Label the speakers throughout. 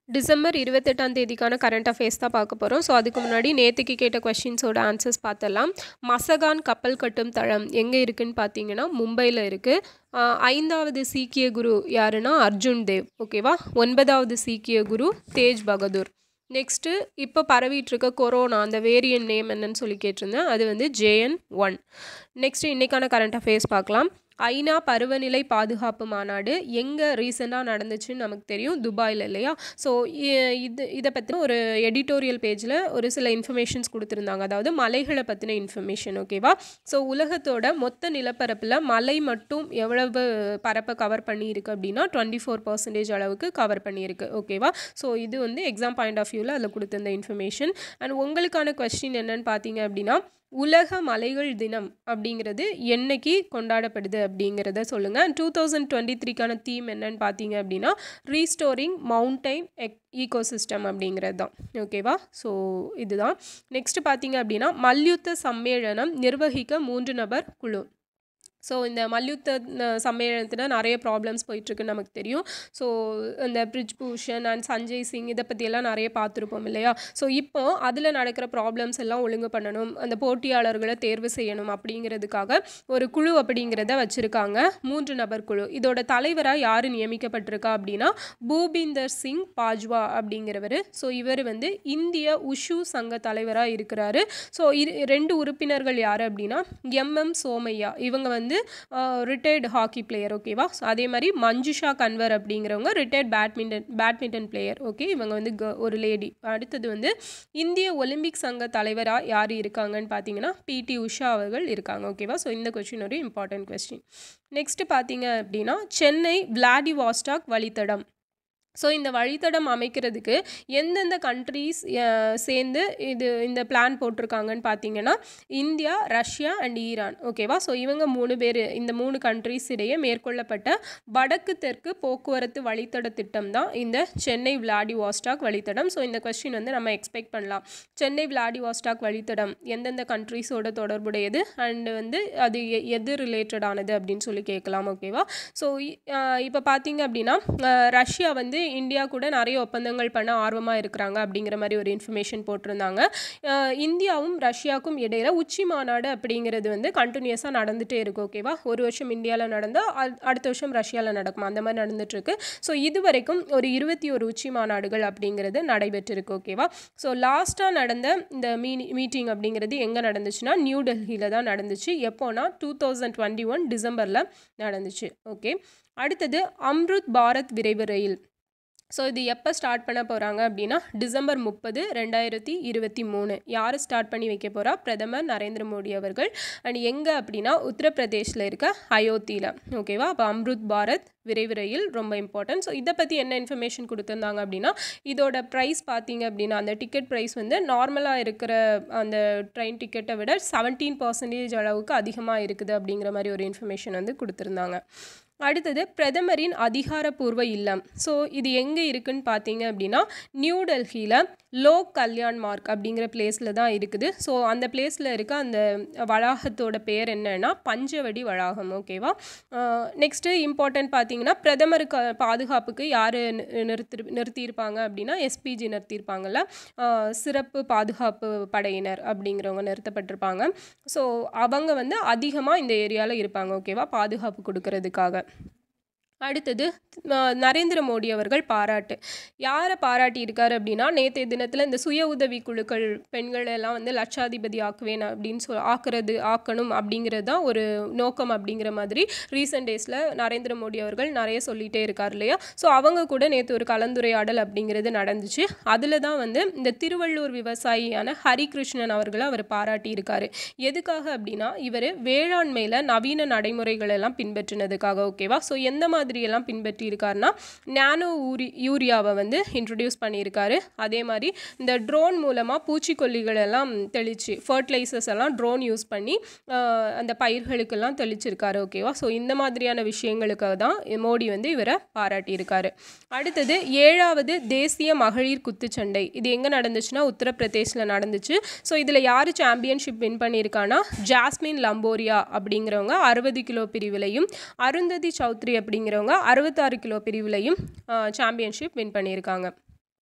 Speaker 1: December இருபத்தெட்டாம் தேதிக்கான current affairs தான் பார்க்க போகிறோம் ஸோ அதுக்கு முன்னாடி நேற்றுக்கு கேட்ட கொஷின்ஸோட ஆன்சர்ஸ் பார்த்தலாம் மசகான் கப்பல் கட்டும் தளம் எங்கே இருக்குன்னு பார்த்தீங்கன்னா மும்பையில் இருக்குது ஐந்தாவது சீக்கிய குரு யாருன்னா அர்ஜுன் தேவ் ஓகேவா ஒன்பதாவது சீக்கிய குரு தேஜ் பகதூர் நெக்ஸ்ட்டு இப்போ பரவிட்டு இருக்க கொரோனா அந்த வேரியன்ட் நேம் என்னன்னு சொல்லி கேட்டிருந்தேன் அது வந்து ஜேஎன் ஒன் நெக்ஸ்ட்டு இன்றைக்கான கரண்ட் அஃபேர்ஸ் பார்க்கலாம் ஐநா பருவநிலை பாதுகாப்பு மாநாடு எங்கே ரீசெண்டாக நடந்துச்சுன்னு நமக்கு தெரியும் துபாயில் இல்லையா ஸோ இது இதை பற்றின ஒரு எடிட்டோரியல் பேஜில் ஒரு சில இன்ஃபர்மேஷன்ஸ் கொடுத்துருந்தாங்க அதாவது மலைகளை பற்றின இன்ஃபர்மேஷன் ஓகேவா ஸோ உலகத்தோட மொத்த நிலப்பரப்பில் மலை மட்டும் எவ்வளவு பரப்பை கவர் பண்ணியிருக்கு அப்படின்னா டுவெண்ட்டி ஃபோர் பர்சன்டேஜ் அளவுக்கு கவர் பண்ணியிருக்கு ஓகேவா ஸோ இது வந்து எக்ஸாம் பாயிண்ட் ஆஃப் வியூவில் அதில் கொடுத்துருந்த இன்ஃபர்மேஷன் அண்ட் உங்களுக்கான கொஸ்டின் என்னன்னு பார்த்தீங்க அப்படின்னா உலக மலைகள் தினம் அப்படிங்கிறது என்னைக்கு கொண்டாடப்படுது அப்படிங்கிறத சொல்லுங்கள் டூ தௌசண்ட் டுவெண்ட்டி த்ரீக்கான தீம் என்னன்னு பார்த்தீங்க அப்படின்னா ரீஸ்டோரிங் மவுண்டைன் எக் ஈகோசிஸ்டம் அப்படிங்கிறது தான் ஓகேவா ஸோ இதுதான் நெக்ஸ்ட் பார்த்தீங்க அப்படின்னா மல்யுத்த சம்மேளனம் நிர்வகிக்க மூன்று நபர் குழு ஸோ இந்த மல்யுத்த சம்மேளனத்தில் நிறைய ப்ராப்ளம்ஸ் போயிட்டுருக்குன்னு நமக்கு தெரியும் ஸோ இந்த பிரிஜ் பூஷன் அண்ட் சஞ்சய் சிங் இதை பற்றியெல்லாம் நிறைய பார்த்துருப்போம் இல்லையா ஸோ இப்போ அதில் நடக்கிற ப்ராப்ளம்ஸ் எல்லாம் ஒழுங்கு பண்ணணும் அந்த போட்டியாளர்களை தேர்வு செய்யணும் அப்படிங்கிறதுக்காக ஒரு குழு அப்படிங்கிறத வச்சுருக்காங்க மூன்று நபர் குழு இதோட தலைவராக யார் நியமிக்கப்பட்டிருக்கா அப்படின்னா பூபீந்தர் சிங் பாஜ்வா அப்படிங்கிறவர் ஸோ இவர் வந்து இந்திய உஷு சங்க தலைவராக இருக்கிறாரு ஸோ இரு ரெண்டு உறுப்பினர்கள் யார் அப்படின்னா எம்எம் சோமையா இவங்க வந்து ரிட்டையர்டு ஹாக்கி பிளேயர் ஓகேவா ஸோ அதே மாதிரி மஞ்சுஷா கன்வர் அப்படிங்கிறவங்க retired badminton badminton player okay இவங்க வந்து க ஒரு லேடி அடுத்தது வந்து இந்திய ஒலிம்பிக் சங்க தலைவராக யார் இருக்காங்கன்னு பார்த்தீங்கன்னா பிடி உஷா அவர்கள் இருக்காங்க ஓகேவா ஸோ இந்த கொஸ்டின் ஒரு இம்பார்ட்டன்ட் கொஸ்டின் நெக்ஸ்ட் பார்த்தீங்க அப்படின்னா சென்னை விளாடிவாஸ்டாக் வழித்தடம் ஸோ இந்த வழித்தடம் அமைக்கிறதுக்கு எந்தெந்த கண்ட்ரீஸ் சேர்ந்து இது இந்த பிளான் போட்டிருக்காங்கன்னு பார்த்தீங்கன்னா இந்தியா ரஷ்யா அண்ட் ஈரான் ஓகேவா ஸோ இவங்க மூணு பேர் இந்த மூணு கண்ட்ரீஸ் இடையே மேற்கொள்ளப்பட்ட வடக்கு தெற்கு போக்குவரத்து வழித்தட திட்டம் தான் இந்த சென்னை விளாடி வாஸ்டாக் வழித்தடம் ஸோ இந்த கொஸ்டின் வந்து நம்ம எக்ஸ்பெக்ட் பண்ணலாம் சென்னை விளாடி வாஸ்டாக் வழித்தடம் எந்தெந்த கண்ட்ரீஸோட தொடர்புடையது அண்டு வந்து அது எது ரிலேட்டடானது அப்படின்னு சொல்லி கேட்கலாம் ஓகேவா ஸோ இப்போ பார்த்தீங்க அப்படின்னா ரஷ்யா வந்து இந்தியா கூட நிறைய ஒப்பந்தங்கள் பண்ண ஆர்வமாக இருக்கிறாங்க அப்படிங்கிற மாதிரி ஒரு இன்ஃபர்மேஷன் போட்டிருந்தாங்க இந்தியாவும் ரஷ்யாவுக்கும் இடையில உச்சி மாநாடு அப்படிங்கிறது வந்து கண்டினியூஸாக நடந்துகிட்டே இருக்கு ஓகேவா ஒரு வருஷம் இந்தியாவில் நடந்தால் அடுத்த வருஷம் ரஷ்யாவில் நடக்கும் அந்த மாதிரி நடந்துட்டுருக்கு ஸோ இது வரைக்கும் ஒரு இருபத்தி ஒரு உச்சி மாநாடுகள் அப்படிங்கிறது நடைபெற்றிருக்கு ஓகேவா ஸோ லாஸ்ட்டாக நடந்த இந்த மீ மீட்டிங் அப்படிங்கிறது எங்கே நடந்துச்சுன்னா நியூ டெல்லியில் தான் நடந்துச்சு எப்போனா டூ தௌசண்ட் டுவெண்ட்டி ஒன் டிசம்பரில் நடந்துச்சு ஓகே அடுத்தது அம்ருத் பாரத் விரைவு ரயில் ஸோ இது எப்போ ஸ்டார்ட் பண்ண போகிறாங்க அப்படின்னா டிசம்பர் முப்பது ரெண்டாயிரத்தி இருபத்தி மூணு யார் ஸ்டார்ட் பண்ணி வைக்க போகிறா பிரதமர் நரேந்திர மோடி அவர்கள் அண்ட் எங்கே அப்படின்னா உத்தரப்பிரதேஷில் இருக்க அயோத்தியில் ஓகேவா அப்போ அம்ருத் பாரத் விரைவு ரயில் ரொம்ப இம்பார்ட்டன்ட் ஸோ இதை பற்றி என்ன இன்ஃபர்மேஷன் கொடுத்துருந்தாங்க அப்படின்னா இதோட ப்ரைஸ் பார்த்தீங்க அப்படின்னா அந்த டிக்கெட் ப்ரைஸ் வந்து நார்மலாக இருக்கிற அந்த ட்ரெயின் டிக்கெட்டை விட செவன்டீன் பர்சன்டேஜ் அளவுக்கு அதிகமாக இருக்குது அப்படிங்கிற மாதிரி ஒரு இன்ஃபர்மேஷன் வந்து கொடுத்துருந்தாங்க அடுத்தது பிரதமரின் அதிகாரப்பூர்வ இல்லம் ஸோ இது எங்கே இருக்குன்னு பார்த்தீங்க அப்படின்னா நியூ டெல்லியில் லோக் கல்யாண் மார்க் அப்படிங்கிற பிளேஸில் தான் இருக்குது ஸோ அந்த பிளேஸில் இருக்க அந்த வளாகத்தோட பேர் என்னன்னா பஞ்சவடி வளாகம் ஓகேவா நெக்ஸ்ட்டு இம்பார்ட்டன்ட் பார்த்தீங்கன்னா பிரதமருக்கு பாதுகாப்புக்கு யார் நிறுத்தி நிறுத்தியிருப்பாங்க அப்படின்னா எஸ்பிஜி நிறுத்தியிருப்பாங்கல்ல சிறப்பு பாதுகாப்பு படையினர் அப்படிங்கிறவங்க நிறுத்தப்பட்டிருப்பாங்க ஸோ அவங்க வந்து அதிகமாக இந்த ஏரியாவில் இருப்பாங்க ஓகேவா பாதுகாப்பு கொடுக்கறதுக்காக அடுத்தது நரேந்திர மோடி அவர்கள் பாராட்டு யாரை பாராட்டி இருக்காரு அப்படின்னா நேற்றைய தினத்தில் இந்த சுய உதவி குழுக்கள் பெண்கள் எல்லாம் வந்து லட்சாதிபதி ஆக்குவேன் அப்படின்னு சொல் ஆக்குறது ஆக்கணும் அப்படிங்கிறது தான் ஒரு நோக்கம் அப்படிங்கிற மாதிரி ரீசெண்ட் டேஸில் நரேந்திர மோடி அவர்கள் நிறைய சொல்லிகிட்டே இருக்கார் இல்லையா ஸோ அவங்க கூட நேற்று ஒரு கலந்துரையாடல் அப்படிங்கிறது நடந்துச்சு அதில் தான் வந்து இந்த திருவள்ளூர் விவசாயியான ஹரிகிருஷ்ணன் அவர்களை அவர் பாராட்டி இருக்காரு எதுக்காக அப்படின்னா இவர் வேளாண்மையில் நவீன நடைமுறைகள் எல்லாம் பின்பற்றினதுக்காக ஓகேவா ஸோ எந்த மாதிரி மாதிரியெல்லாம் பின்பற்றி இருக்காருன்னா நானோ ஊரி யூரியாவை வந்து இன்ட்ரடியூஸ் பண்ணியிருக்காரு அதே மாதிரி இந்த ட்ரோன் மூலமாக பூச்சிக்கொல்லிகள் எல்லாம் தெளித்து ஃபர்டிலைசர்ஸ் எல்லாம் ட்ரோன் யூஸ் பண்ணி அந்த பயிர்களுக்கெல்லாம் தெளிச்சிருக்காரு ஓகேவா ஸோ இந்த மாதிரியான விஷயங்களுக்காக தான் மோடி வந்து இவரை பாராட்டியிருக்காரு அடுத்தது ஏழாவது தேசிய மகளிர் குத்துச்சண்டை இது எங்கே நடந்துச்சுன்னா உத்தரப்பிரதேசில் நடந்துச்சு ஸோ இதில் யார் சாம்பியன்ஷிப் வின் பண்ணியிருக்கான்னா ஜாஸ்மின் லம்போரியா அப்படிங்கிறவங்க அறுபது கிலோ பிரிவிலையும் அருந்ததி சௌத்ரி அப்படிங்கிறவங்க அறுபத்தாறு கிலோ பிரிவிலையும் சாம்பியன்ஷிப் வின் பண்ணியிருக்காங்க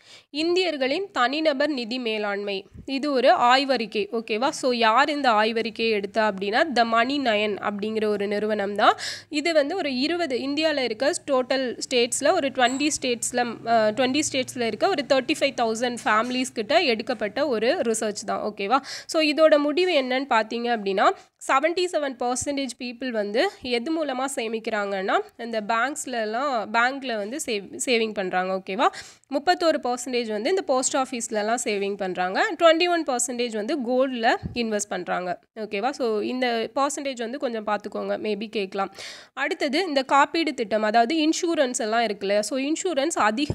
Speaker 1: இந்தியர்களின் தனிநபர் நிதி மேலாண்மை இது ஒரு ஆய்வறிக்கை ஓகேவா ஸோ யார் இந்த ஆய்வறிக்கையை எடுத்தா அப்படின்னா த மணி நயன் அப்படிங்கிற ஒரு நிறுவனம் தான் இது வந்து ஒரு இருபது இந்தியாவில் இருக்க டோட்டல் ஸ்டேட்ஸில் ஒரு டுவெண்ட்டி ஸ்டேட்ஸில் டுவெண்ட்டி ஸ்டேட்ஸில் இருக்க ஒரு தேர்ட்டி ஃபைவ் தௌசண்ட் ஃபேமிலிஸ் கிட்ட எடுக்கப்பட்ட ஒரு ரிசர்ச் தான் ஓகேவா ஸோ இதோட முடிவு என்னன்னு பார்த்தீங்க அப்படின்னா செவன்ட்டி செவன் பர்சன்டேஜ் பீப்புள் வந்து எது மூலமாக சேமிக்கிறாங்கன்னா இந்த பேங்க்ஸ்லலாம் பேங்க்கில் வந்து சேவ் சேவிங் பண்ணுறாங்க ஓகேவா முப்பத்தோரு பர்சன்டேஜ் வந்து இந்த போஸ்ட் ஆஃபீஸ்லலாம் சேவிங் பண்ணுறாங்க டுவெண்ட்டி ஒன் பர்சன்டேஜ் வந்து கோல்டில் இன்வெஸ்ட் பண்ணுறாங்க ஓகேவா ஸோ இந்த பர்சன்டேஜ் வந்து கொஞ்சம் பார்த்துக்கோங்க மேபி கேட்கலாம் அடுத்தது இந்த காப்பீடு திட்டம் அதாவது இன்சூரன்ஸ் எல்லாம் இருக்குல்ல ஸோ இன்சூரன்ஸ்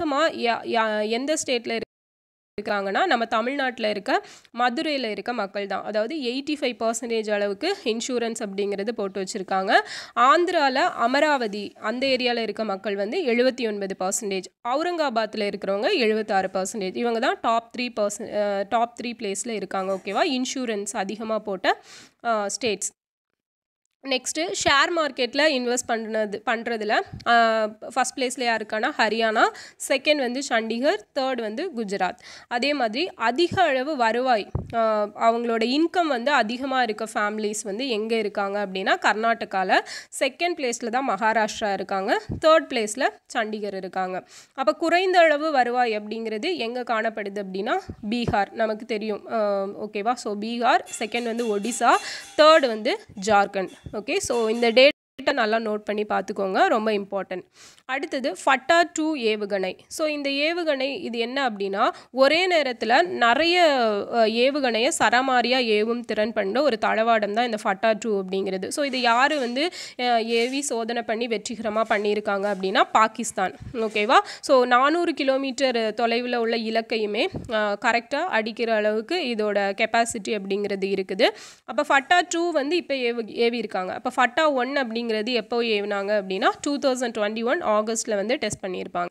Speaker 1: அதிகமாக எந்த ஸ்டேட்டில் இருக்காங்கன்னா நம்ம தமிழ்நாட்டில் இருக்க மதுரையில் இருக்க மக்கள் தான் அதாவது எயிட்டி ஃபைவ் பர்சன்டேஜ் அளவுக்கு இன்சூரன்ஸ் அப்படிங்கிறது போட்டு வச்சுருக்காங்க ஆந்திராவில் அமராவதி அந்த ஏரியாவில் இருக்க மக்கள் வந்து எழுபத்தி ஒன்பது பர்சன்டேஜ் அவுரங்காபாத்தில் இருக்கிறவங்க எழுபத்தாறு பர்சன்டேஜ் இவங்க தான் top three person top three பிளேஸில் இருக்காங்க ஓகேவா இன்சூரன்ஸ் அதிகமாக போட்ட ஸ்டேட்ஸ் நெக்ஸ்ட்டு ஷேர் மார்க்கெட்டில் இன்வெஸ்ட் பண்ணுறது பண்ணுறதுல ஃபஸ்ட் பிளேஸில் யாருக்கானா ஹரியானா செகண்ட் வந்து சண்டிகர் தேர்ட் வந்து குஜராத் அதே மாதிரி அதிக அளவு வருவாய் அவங்களோட இன்கம் வந்து அதிகமாக இருக்க ஃபேமிலிஸ் வந்து எங்கே இருக்காங்க அப்படின்னா கர்நாடகாவில் செகண்ட் பிளேஸில் தான் மகாராஷ்டிரா இருக்காங்க தேர்ட் பிளேஸில் சண்டிகர் இருக்காங்க அப்போ குறைந்த அளவு வருவாய் அப்படிங்கிறது எங்கே காணப்படுது அப்படின்னா பீகார் நமக்கு தெரியும் ஓகேவா ஸோ பீகார் செகண்ட் வந்து ஒடிசா தேர்ட் வந்து ஜார்க்கண்ட் ஓகே ஸோ இந்த டேட் நல்லா நோட் பண்ணி பார்த்துக்கோங்க ரொம்ப இம்பார்ட்டன்ட் அடுத்தது ஃபட்டா டூ ஏவுகணை ஸோ இந்த ஏவுகணை இது என்ன அப்படின்னா ஒரே நேரத்தில் நிறைய ஏவுகணையை சரமாரியாக ஏவும் திறன் பண்ண ஒரு தளவாடம் தான் இந்த ஃபட்டா டூ அப்படிங்கிறது ஸோ இது யார் வந்து ஏவி சோதனை பண்ணி வெற்றிகரமாக பண்ணியிருக்காங்க அப்படின்னா பாகிஸ்தான் ஓகேவா ஸோ நானூறு கிலோமீட்டர் தொலைவில் உள்ள இலக்கையுமே கரெக்டாக அடிக்கிற அளவுக்கு இதோட கெப்பாசிட்டி அப்படிங்கிறது இருக்குது அப்போ ஃபட்டா டூ வந்து இப்போ ஏவு ஏவி இருக்காங்க அப்போ ஃபட்டா ஒன் அப்படிங்கிறது எப்போ ஏவினாங்க அப்படின்னா டூ தௌசண்ட் டுவெண்ட்டி ஒன் ஆகஸ்ட்டில் வந்து டெஸ்ட் பண்ணியிருப்பாங்க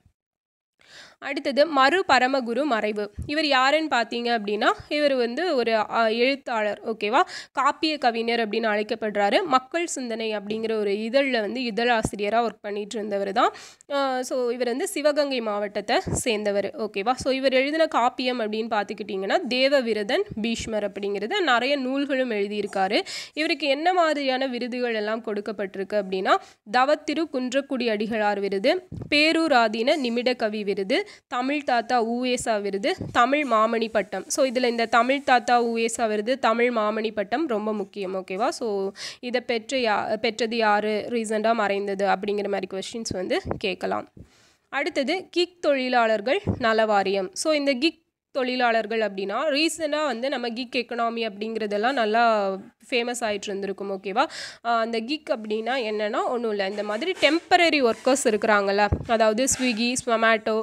Speaker 1: அடுத்தது மறு பரமகுரு மறைவு இவர் யாருன்னு பார்த்தீங்க அப்படின்னா இவர் வந்து ஒரு எழுத்தாளர் ஓகேவா காப்பிய கவிஞர் அப்படின்னு அழைக்கப்படுறாரு மக்கள் சிந்தனை அப்படிங்கிற ஒரு இதழில் வந்து இதழாசிரியராக ஒர்க் பண்ணிட்டு இருந்தவர் தான் ஸோ இவர் வந்து சிவகங்கை மாவட்டத்தை சேர்ந்தவர் ஓகேவா ஸோ இவர் எழுதின காப்பியம் அப்படின்னு பார்த்துக்கிட்டிங்கன்னா தேவவிரதன் பீஷ்மர் அப்படிங்கிறது நிறைய நூல்களும் எழுதியிருக்காரு இவருக்கு என்ன மாதிரியான விருதுகள் எல்லாம் கொடுக்கப்பட்டிருக்கு அப்படின்னா தவத்திரு குன்றக்குடி அடிகளார் விருது பேரூராதீன நிமிட கவி விருது தமிழ் தாத்தா ஊவேசா விருது தமிழ் மாமணி பட்டம் ஸோ இதில் இந்த தமிழ் தாத்தா ஊவேசா விருது தமிழ் மாமணி பட்டம் ரொம்ப முக்கியம் ஓகேவா ஸோ இதை பெற்ற யா பெற்றது யார் ரீசெண்டாக மறைந்தது அப்படிங்கிற மாதிரி கொஸ்டின்ஸ் வந்து கேட்கலாம் அடுத்தது கிக் தொழிலாளர்கள் நல வாரியம் ஸோ இந்த கிக் தொழிலாளர்கள் அப்படின்னா ரீசெண்டாக வந்து நம்ம கிக் எக்கனாமி அப்படிங்கிறதெல்லாம் நல்லா ஃபேமஸ் ஆகிட்டு இருந்திருக்கும் ஓகேவா அந்த கிக் அப்படின்னா என்னென்னா ஒன்றும் இல்லை இந்த மாதிரி டெம்பரரி ஒர்க்கர்ஸ் இருக்கிறாங்கல்ல அதாவது ஸ்விக்கி ஸ்வொமேட்டோ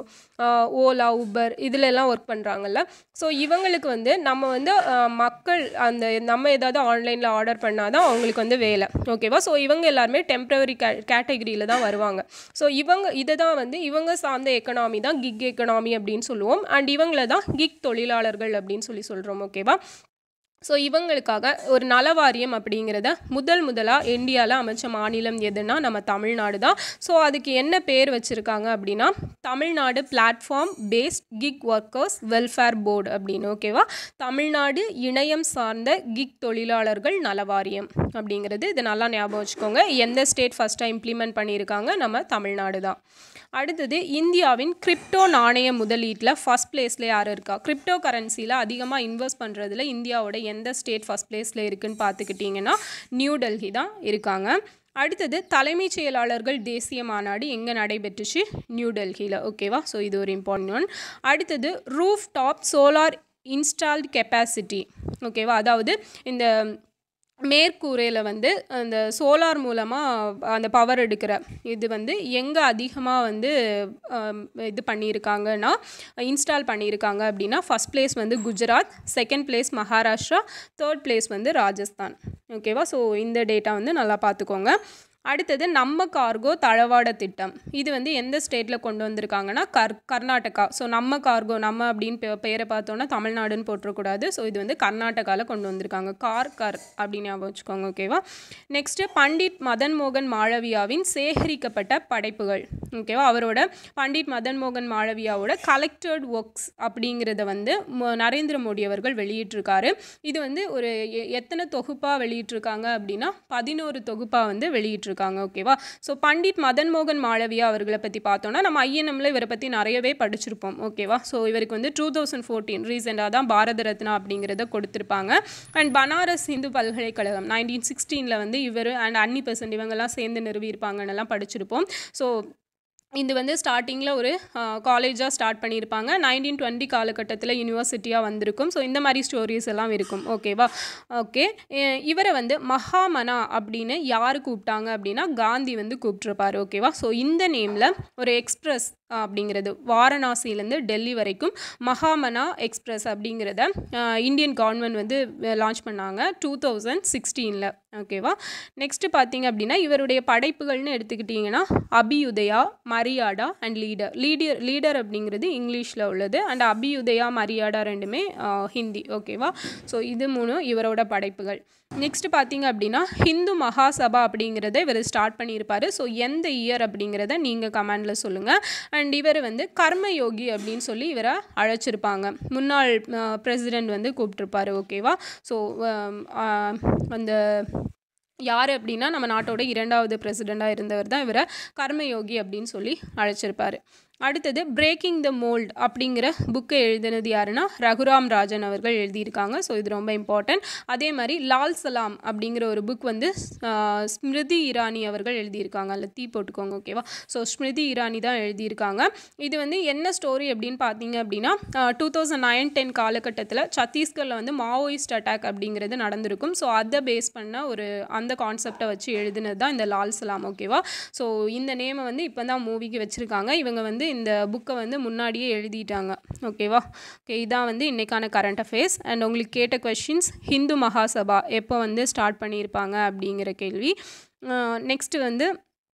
Speaker 1: ஓலா உபர் இதில் எல்லாம் ஒர்க் பண்ணுறாங்கல்ல ஸோ இவங்களுக்கு வந்து நம்ம வந்து மக்கள் அந்த நம்ம ஏதாவது ஆன்லைனில் ஆர்டர் பண்ணால் தான் அவங்களுக்கு வந்து வேலை ஓகேவா ஸோ இவங்க எல்லாருமே டெம்பரரி கே கேட்டகரியில் தான் வருவாங்க ஸோ இவங்க இதை தான் வந்து இவங்க சார்ந்த எக்கனாமி தான் கிக் எக்கனாமி அப்படின்னு சொல்லுவோம் அண்ட் இவங்கள தான் கிக் தொழிலாளர்கள் அப்படின்னு சொல்லி சொல்கிறோம் ஓகேவா ஸோ இவங்களுக்காக ஒரு நலவாரியம் அப்படிங்கிறத முதல் முதலாக இந்தியாவில் அமைச்ச மாநிலம் எதுனா நம்ம தமிழ்நாடு தான் ஸோ அதுக்கு என்ன பேர் வச்சுருக்காங்க அப்படின்னா Tamil Nadu platform based gig workers welfare board அப்படின்னு ஓகேவா தமிழ்நாடு இணையம் சார்ந்த கிக் தொழிலாளர்கள் நலவாரியம் அப்படிங்கிறது இது நல்லா ஞாபகம் வச்சுக்கோங்க எந்த ஸ்டேட் ஃபஸ்ட்டாக இம்ப்ளிமெண்ட் பண்ணியிருக்காங்க நம்ம தமிழ்நாடு தான் அடுத்தது இந்தியாவின் கிரிப்டோ நாணய முதலீட்டில் ஃபஸ்ட் பிளேஸில் யார் இருக்கா கிரிப்டோ கரன்சியில் அதிகமாக இன்வெஸ்ட் பண்ணுறதுல இந்தியாவோட எந்த ஸ்டேட் ஃபஸ்ட் பிளேஸில் இருக்குன்னு பார்த்துக்கிட்டிங்கன்னா நியூ டெல்லி தான் இருக்காங்க அடுத்தது தலைமைச் செயலாளர்கள் தேசிய மாநாடு எங்கே நடைபெற்றுச்சு நியூ டெல்லியில் ஓகேவா ஸோ இது ஒரு இம்பார்ட்டன்ட் ஒன் அடுத்தது roof top solar installed capacity ஓகேவா அதாவது இந்த மேற்கூரையில் வந்து அந்த சோலார் மூலமாக அந்த பவர் எடுக்கிற இது வந்து எங்கே அதிகமாக வந்து இது பண்ணியிருக்காங்கன்னா இன்ஸ்டால் பண்ணியிருக்காங்க அப்படின்னா ஃபஸ்ட் பிளேஸ் வந்து Gujarat second place Maharashtra third place வந்து ராஜஸ்தான் ஓகேவா ஸோ இந்த டேட்டா வந்து நல்லா பார்த்துக்கோங்க அடுத்தது நம்ம கார்கோ தளவாட திட்டம் இது வந்து எந்த ஸ்டேட்டில் கொண்டு வந்திருக்காங்கன்னா கர் கர்நாடகா ஸோ நம்ம கார்கோ நம்ம அப்படின்னு பெ பெயரை பார்த்தோன்னா தமிழ்நாடுன்னு போட்டுறக்கூடாது ஸோ இது வந்து கர்நாடகாவில் கொண்டு வந்திருக்காங்க கார் கர் அப்படின்னு ஞாபகம் வச்சுக்கோங்க ஓகேவா நெக்ஸ்ட்டு பண்டிட் மதன் மோகன் மாளவியாவின் சேகரிக்கப்பட்ட படைப்புகள் ஓகேவா அவரோட பண்டிட் மதன் மோகன் மாளவியாவோட கலெக்டட் ஒர்க்ஸ் அப்படிங்கிறத வந்து ம- நரேந்திர மோடி அவர்கள் வெளியிட்டிருக்காரு இது வந்து ஒரு எ- எத்தனை தொகுப்பாக வெளியிட்டிருக்காங்க அப்படின்னா பதினோரு தொகுப்பாக வந்து வெளியிட்டிருக்காங்க ஓகேவா ஸோ பண்டிட் மதன் மோகன் மாளவியா அவர்களை பற்றி பார்த்தோன்னா நம்ம ஐஎன்எம்ல இவரை பற்றி நிறையவே படிச்சிருப்போம் ஓகேவா ஸோ இவருக்கு வந்து டூ தௌசண்ட் ஃபோர்டீன் ரீசெண்டாக தான் பாரத ரத்னா அப்படிங்கிறத கொடுத்துருப்பாங்க அண்ட் பனாரஸ் இந்து பல்கலைக்கழகம் நைன்டீன் சிக்ஸ்டீனில் வந்து இவர் அண்ட் அன்னி பெர்சன்ட் இவங்கெல்லாம் சேர்ந்து நிறுவியிருப்பாங்கன்னு எல்லாம் படிச்சிருப்போம் ஸோ இது வந்து ஸ்டார்டிங்கில் ஒரு காலேஜாக ஸ்டார்ட் பண்ணியிருப்பாங்க நைன்டீன் டுவெண்ட்டி காலகட்டத்தில் யூனிவர்சிட்டியாக வந்திருக்கும் ஸோ இந்த மாதிரி ஸ்டோரிஸ் எல்லாம் இருக்கும் ஓகேவா ஓகே இவரை வந்து மகாமனா அப்படின்னு யார் கூப்பிட்டாங்க அப்படின்னா காந்தி வந்து கூப்பிட்ருப்பாரு ஓகேவா ஸோ இந்த நேமில் ஒரு எக்ஸ்பிரஸ் அப்படிங்கிறது வாரணாசியிலேருந்து டெல்லி வரைக்கும் மகாமனா எக்ஸ்பிரஸ் அப்படிங்கிறத அஹ், இந்தியன் கவர்மெண்ட் வந்து லான்ச் பண்ணாங்க டூ தௌசண்ட் சிக்ஸ்டீனில் ஓகேவா நெக்ஸ்ட்டு பார்த்தீங்க அப்படின்னா இவருடைய படைப்புகள்னு எடுத்துக்கிட்டிங்கன்னா Abhyudaya Maryada and leader leader leader அப்படிங்கிறது இங்கிலீஷில் உள்ளது அண்ட் அபியுதயா மரியாடா ரெண்டுமே அஹ், ஹிந்தி ஓகேவா ஸோ இது மூணு இவரோட படைப்புகள் நெக்ஸ்ட் பார்த்தீங்க அப்படின்னா ஹிந்து மகாசபா அப்படிங்கிறத இவர் ஸ்டார்ட் பண்ணியிருப்பாரு ஸோ எந்த இயர் அப்படிங்கிறத நீங்கள் கமெண்டில் சொல்லுங்கள் அண்ட் இவர் வந்து கர்மயோகி அப்படின்னு சொல்லி இவரை அழைச்சிருப்பாங்க முன்னாள் பிரசிடெண்ட் வந்து கூப்பிட்ருப்பாரு ஓகேவா ஸோ அந்த யார் அப்படின்னா நம்ம நாட்டோட இரண்டாவது பிரசிடெண்ட்டாக இருந்தவர் தான் இவரை கர்மயோகி அப்படின்னு சொல்லி அழைச்சிருப்பாரு அடுத்தது பிரேக்கிங் த மோல்ட் அப்படிங்கிற புக்கை எழுதினது யாருன்னா ரகுராம் ராஜன் அவர்கள் எழுதியிருக்காங்க ஸோ இது ரொம்ப இம்பார்ட்டன்ட் அதே மாதிரி லால் சலாம் அப்படிங்கிற ஒரு புக் வந்து ஆஹ், ஸ்மிருதி இரானி அவர்கள் எழுதியிருக்காங்க அதில் தீ போட்டுக்கோங்க ஓகேவா ஸோ ஸ்மிருதி இரானி தான் எழுதியிருக்காங்க இது வந்து என்ன ஸ்டோரி அப்படின்னு பார்த்தீங்க அப்படின்னா டூ தௌசண்ட் நைன் டென் காலகட்டத்தில் சத்தீஸ்கரில் வந்து மாவோயிஸ்ட் அட்டாக் அப்படிங்கிறது நடந்திருக்கும் ஸோ அதை பேஸ் பண்ண ஒரு அந்த கான்செப்டை வச்சு எழுதினது தான் இந்த லால் சலாம் ஓகேவா ஸோ இந்த நேமை வந்து இப்போ தான் மூவிக்கு வச்சுருக்காங்க இவங்க வந்து இந்த புக்கை வந்து முன்னாடியே எழுதிட்டாங்க ஓகேவா ஓகே இதான் வந்து இன்றைக்கான கரண்ட் அஃபேர்ஸ் அண்ட் உங்களுக்கு கேட்ட கொஷின்ஸ் ஹிந்து மகாசபா எப்போ வந்து ஸ்டார்ட் பண்ணியிருப்பாங்க அப்படிங்கிற கேள்வி நெக்ஸ்ட்டு வந்து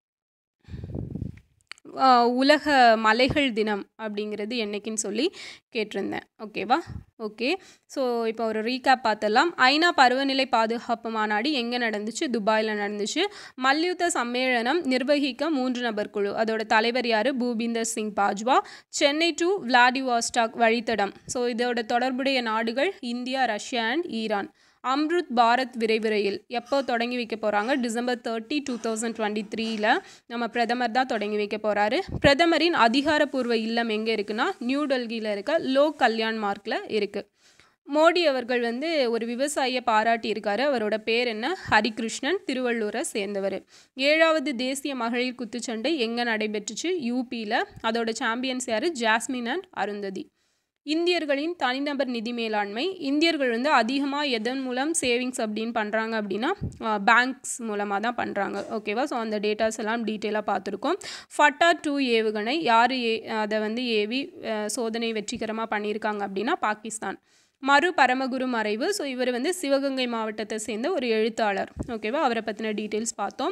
Speaker 1: ஆஹ் உலக மலைகள் தினம் அப்படிங்கிறது என்னைக்குன்னு சொல்லி கேட்டிருந்தேன் ஓகேவா ஓகே ஸோ இப்போ ஒரு ரீகேப் பார்த்தலாம் ஐநா பருவநிலை பாதுகாப்பு மாநாடு எங்கே நடந்துச்சு துபாயில் நடந்துச்சு மல்யுத்த சம்மேளனம் நிர்வகிக்க மூன்று நபர் குழு அதோட தலைவர் யார் பூபிந்தர் சிங் பாஜ்வா சென்னை டு விளாடிவாஸ்டாக் வழித்தடம் ஸோ இதோட தொடர்புடைய நாடுகள் India Russia and Iran Amrit Bharat விரைவு ரயில் எப்போ தொடங்கி வைக்க போகிறாங்க December thirty two thousand twenty த்ரீல நம்ம பிரதமர் தான் தொடங்கி வைக்க போகிறாரு பிரதமரின் அதிகாரப்பூர்வ இல்லம் எங்கே இருக்குன்னா நியூ டெல்லியில் இருக்க லோ கல்யாண் மார்க்கில் இருக்குது மோடி அவர்கள் வந்து ஒரு விவசாயியை பாராட்டியிருக்காரு அவரோட பேர் என்ன ஹரிகிருஷ்ணன் திருவள்ளூரை சேர்ந்தவர் ஏழாவது தேசிய மகளிர் குத்துச்சண்டை எங்கே நடைபெற்றுச்சு யூபியில் அதோட சாம்பியன்ஸ் யார் ஜாஸ்மின் அண்ட் அருந்ததி இந்தியர்களின் தனிநபர் நிதி மேலாண்மை இந்தியர்கள் வந்து அதிகமாக எதன் மூலம் சேவிங்ஸ் அப்படின்னு பண்ணுறாங்க அப்படின்னா பேங்க்ஸ் மூலமாக தான் பண்ணுறாங்க ஓகேவா ஸோ அந்த டேட்டாஸ் எல்லாம் டீட்டெயிலாக பார்த்துருக்கோம் ஃபட்டா டூ ஏவுகணை யார் ஏ அதை வந்து ஏவி அஹ், சோதனை வெற்றிகரமாக பண்ணியிருக்காங்க அப்படின்னா பாகிஸ்தான் மறு பரமகுரு மறைவு ஸோ இவர் வந்து சிவகங்கை மாவட்டத்தை சேர்ந்த ஒரு எழுத்தாளர் ஓகேவா அவரை பற்றின டீட்டெயில்ஸ் பார்த்தோம்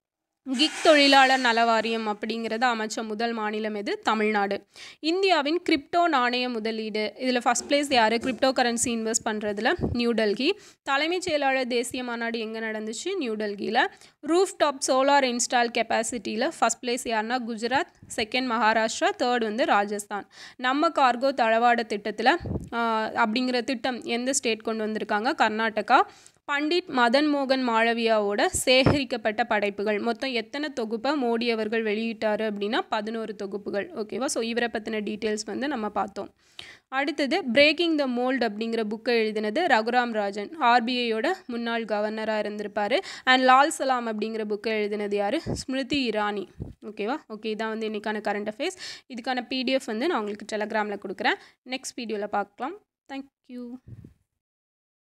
Speaker 1: கிக் தொழிலாளர் நல வாரியம் அப்படிங்கிறத அமைச்ச முதல் மாநிலம் எது தமிழ்நாடு இந்தியாவின் கிரிப்டோ நாணய முதலீடு இதில் ஃபஸ்ட் பிளேஸ் யார் கிரிப்டோ கரன்சி இன்வெஸ்ட் பண்ணுறதுல நியூ டெல்லி தலைமைச் செயலாளர் தேசிய மாநாடு எங்கே நடந்துச்சு நியூ டெல்லியில் ரூஃப் டாப் சோலார் இன்ஸ்டால் கெப்பாசிட்டியில் ஃபஸ்ட் பிளேஸ் யாருன்னா குஜராத் செகண்ட் மகாராஷ்டிரா தேர்ட் வந்து ராஜஸ்தான் நம்ம கார்கோ தளவாட திட்டத்தில் அப்படிங்கிற திட்டம் எந்த ஸ்டேட் கொண்டு வந்திருக்காங்க கர்நாடகா பண்டிட் மதன் மோகன் மாளவியாவோட சேகரிக்கப்பட்ட படைப்புகள் மொத்தம் எத்தனை தொகுப்பை மோடி அவர்கள் வெளியிட்டார் அப்படின்னா பதினோரு தொகுப்புகள் ஓகேவா ஸோ இவரை பற்றின டீட்டெயில்ஸ் வந்து நம்ம பார்த்தோம் அடுத்தது பிரேக்கிங் த மோல்ட் அப்படிங்கிற புக்கை எழுதினது ரகுராம் ராஜன் ஆர்பிஐயோட முன்னாள் கவர்னராக இருந்திருப்பார் அண்ட் லால் சலாம் அப்படிங்கிற புக்கை எழுதினது யார் ஸ்மிருதி இரானி ஓகேவா ஓகே இதான் வந்து இன்றைக்கான கரண்ட் அஃபேர்ஸ் இதுக்கான பிடிஎஃப் வந்து நான் உங்களுக்கு டெலகிராமில் கொடுக்குறேன் நெக்ஸ்ட் வீடியோவில் பார்க்கலாம் தேங்க்யூ